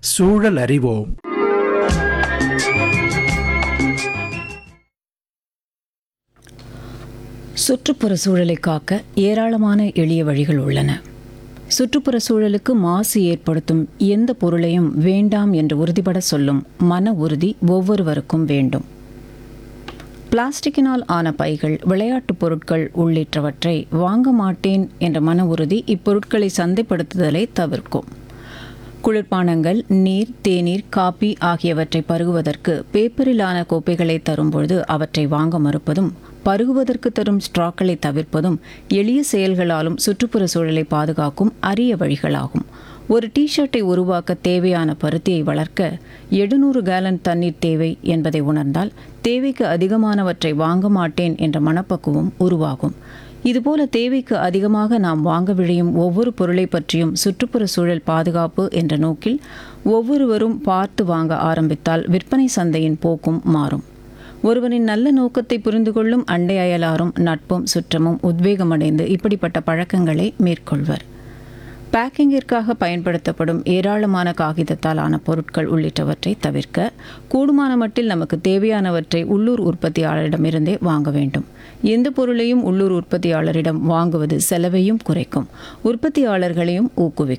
சூழல் அறிவோம் சுற்றுப்புற சூழலை காக்க ஏராளமான எளிய வழிகள் உள்ளன சுற்றுப்புற சூழலுக்கு மாசு ஏற்படுத்தும் எந்த பொருளையும் வேண்டாம் என்று உறுதிபட சொல்லும் மன உறுதி ஒவ்வொருவருக்கும் வேண்டும் பிளாஸ்டிக்கினால் ஆன பைகள் விளையாட்டுப் பொருட்கள் உள்ளிட்டவற்றை வாங்க மாட்டேன் என்ற மன உறுதி இப்பொருட்களை சந்தைப்படுத்துதலை தவிர்க்கும் குளிர்பானங்கள் நீர் தேநீர் காபி ஆகியவற்றை பருகுவதற்கு பேப்பரிலான கோப்பைகளை தரும்பொழுது அவற்றை வாங்க மறுப்பதும் பருகுவதற்கு தரும் ஸ்ட்ராக்களை தவிர்ப்பதும் எளிய செயல்களாலும் சுற்றுப்புற சூழலை பாதுகாக்கும் அரிய வழிகளாகும் ஒரு டி ஷர்ட்டை உருவாக்க தேவையான பருத்தியை வளர்க்க எழுநூறு கேலன் தண்ணீர் தேவை என்பதை உணர்ந்தால் தேவைக்கு அதிகமானவற்றை வாங்க மாட்டேன் என்ற மனப்பக்குவம் உருவாகும் இதுபோல தேவைக்கு அதிகமாக நாம் வாங்க விழையும் ஒவ்வொரு பொருளை பற்றியும் சுற்றுப்புற சூழல் பாதுகாப்பு என்ற நோக்கில் ஒவ்வொருவரும் பார்த்து வாங்க ஆரம்பித்தால் விற்பனை சந்தையின் போக்கும் மாறும் ஒருவனின் நல்ல நோக்கத்தை புரிந்து கொள்ளும் அண்டை அயலாரும் நட்பும் சுற்றமும் உத்வேகமடைந்து இப்படிப்பட்ட பழக்கங்களை மேற்கொள்வர் பேக்கிங்கிற்காக பயன்படுத்தப்படும் ஏராளமான காகிதத்தால் ஆன பொருட்கள் உள்ளிட்டவற்றை தவிர்க்க கூடுமான மட்டில் நமக்கு தேவையானவற்றை உள்ளூர் உற்பத்தியாளரிடமிருந்தே வாங்க வேண்டும் எந்த பொருளையும் உள்ளூர் உற்பத்தியாளரிடம் வாங்குவது செலவையும் குறைக்கும் உற்பத்தியாளர்களையும் ஊக்குவிக்கும்